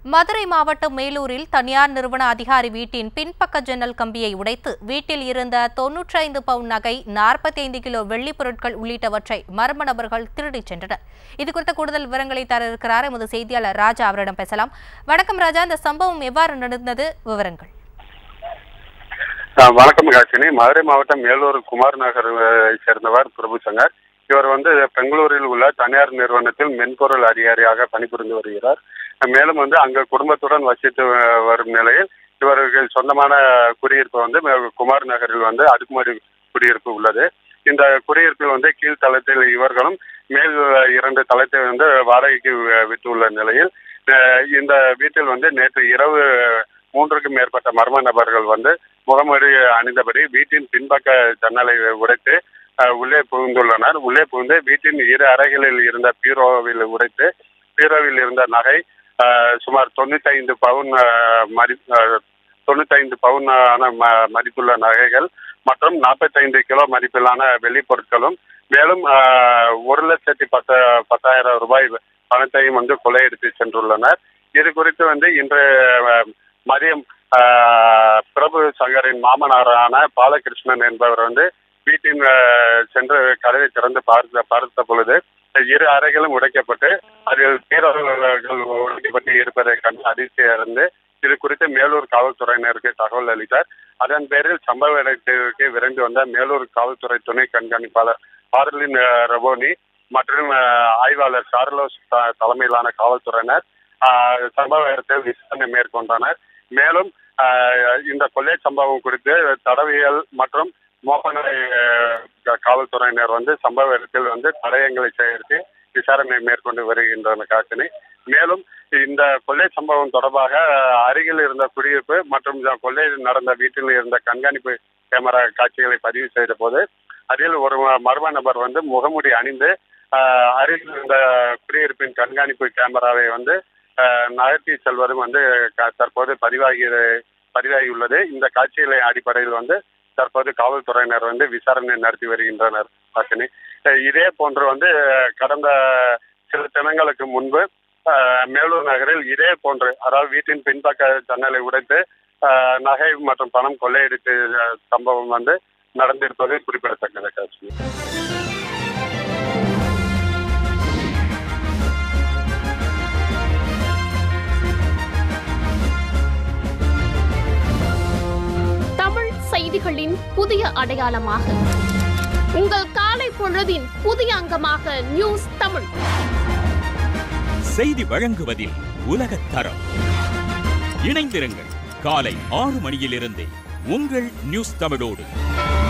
மதுரை மாவட்டம் மேலூரில் தனியார் நிறுவன அதிகாரி வீட்டின் பின்பக்க ஜன்னல் கம்பியை உடைத்து வீட்டில் இருந்த தொன்னூற்றி ஐந்து பவுன் நகை நாற்பத்தி ஐந்து கிலோ வெள்ளிப் பொருட்கள் உள்ளிட்டவற்றை மர்ம நபர்கள் திருடிச் சென்றனர் இது குறித்த கூடுதல் விவரங்களை தர இருக்கிறார் எமது செய்தியாளர் ராஜா அவரிடம் பேசலாம் வணக்கம் ராஜா இந்த சம்பவம் எவ்வாறு நடந்தது விவரங்கள் ஆ, வணக்கம் காசினி மதுரை மாவட்டம் மேலூர் குமார் நகரை சேர்ந்தவர் பிரபு சங்கர் இவர் வந்து பெங்களூரில் உள்ள தனியார் நிறுவனத்தில் மென்பொருள் அதிகாரியாக பணிபுரிந்து வருகிறார் மேலும் வந்து அங்கு குடும்பத்துடன் வசித்து வ- வரும் நிலையில் இவர்கள் சொந்தமான குடியிருப்பு வந்து மே- குமார் நகரில் வந்து அடுக்குமாடி குடியிருப்பு உள்ளது இந்த குடியிருப்பில் வந்து கீழ்த்தளத்தில் இவர்களும் மேல் இரண்டு தளத்தை வந்து வாடகைக்கு வி- விட்டுள்ள நிலையில் அஹ், இந்த வீட்டில் வந்து நேற்று இரவு மூன்றுக்கும் மேற்பட்ட மர்ம நபர்கள் வந்து முகமூடி அணிந்தபடி வீட்டின் பின்பக்க ஜன்னலை உடைத்து அஹ், உள்ளே புகுந்துள்ளனர் உள்ளே புகுந்து வீட்டின் இரு அறைகளில் இருந்த பீரோவில் உடைத்து பீரோவில் இருந்த நகை அஹ், சுமார் தொண்ணூத்தைந்து பவுன் அஹ், மதி அஹ், தொண்ணூத்தைந்து பவுன் ஆன ம- மதிப்புள்ள நகைகள் மற்றும் நாற்பத்தைந்து கிலோ மதிப்பிலான வெள்ளிப் பொருட்களும் மேலும் அஹ், ஒரு லட்சத்தி பத்து பத்தாயிரம் ரூபாய் பணத்தையும் வந்து கொள்ளையடித்து சென்றுள்ளனர் இது குறித்து வந்து இன்று அஹ், மதியம் ஆஹ், பிரபு சங்கரின் மாமனாரான பாலகிருஷ்ணன் என்பவர் வந்து வீட்டின் ஆஹ், சென்று கதவை திறந்து பார்த்த பார்த்த பொழுது இரு அறைகளும் உடைக்கப்பட்டு அதில் பீரர்கள் உடைக்கப்பட்டு இருப்பதை கண்டு அதிர்ச்சி இருந்து இது குறித்து மேலூர் காவல்துறையினருக்கு தகவல் அளித்தார் அதன் பேரில் சம்பவ இடத்திற்கு விரைந்து வந்த மேலூர் காவல்துறை துணை கண்காணிப்பாளர் பார்லின் ஆஹ், ரவோனி மற்றும் ஆஹ், ஆய்வாளர் கார்லோஸ் த- தலைமையிலான காவல்துறையினர் ஆஹ், சம்பவ இடத்தில் விசாரணை மேற்கொண்டனர் மேலும் ஆஹ், இந்த கொள்ளை சம்பவம் குறித்து தடவியல் மற்றும் மோப்பநிலை ஆஹ், காவல்துறையினர் வந்து சம்பவ இடத்தில் வந்து தடயங்களை சேகரித்து விசாரணை மேற்கொண்டு வருகின்றன காசினி மேலும் இந்த கொள்ளை சம்பவம் தொடர்பாக ஆஹ், அருகில் இருந்த குடியிருப்பு மற்றும் இந்த கொள்ளை நடந்த வீட்டில் இருந்த கண்காணிப்பு கேமரா காட்சிகளை பதிவு செய்த போது அதில் ஒரு மர்ம நபர் வந்து முகமூடி அணிந்து ஆஹ், அருகில் இருந்த குடியிருப்பின் கண்காணிப்பு கேமராவை வந்து ஆஹ், நகர்த்தி செல்வதும் வந்து க- தற்போது பதிவாகி பதிவாகியுள்ளது இந்த காட்சிகளை அடிப்படையில் வந்து தற்போது காவல்துறையினர் வந்து விசாரணை நடத்தி வருகின்றனர் ஹாசினி அஹ் இதே போன்று வந்து அஹ், கடந்த சில தினங்களுக்கு முன்பு அஹ், மேலூர் நகரில் இதே போன்று அதாவது வீட்டின் பின்பக்க ஜன்னலை உடைத்து அஹ், நகை மற்றும் பணம் கொள்ளையடித்த அஹ், சம்பவம் வந்து நடந்திருப்பது குறிப்பிடத்தக்கது காட்சி தமிழ் செய்திகளின் புதிய அடையாளமாக உங்கள் காலை பொழுதின் புதிய அங்கமாக நியூஸ் தமிழ் செய்தி வழங்குவதில் உலகத் தரம் இணைந்திருங்கள் காலை ஆறு மணியிலிருந்தே உங்கள் நியூஸ் தமிழோடு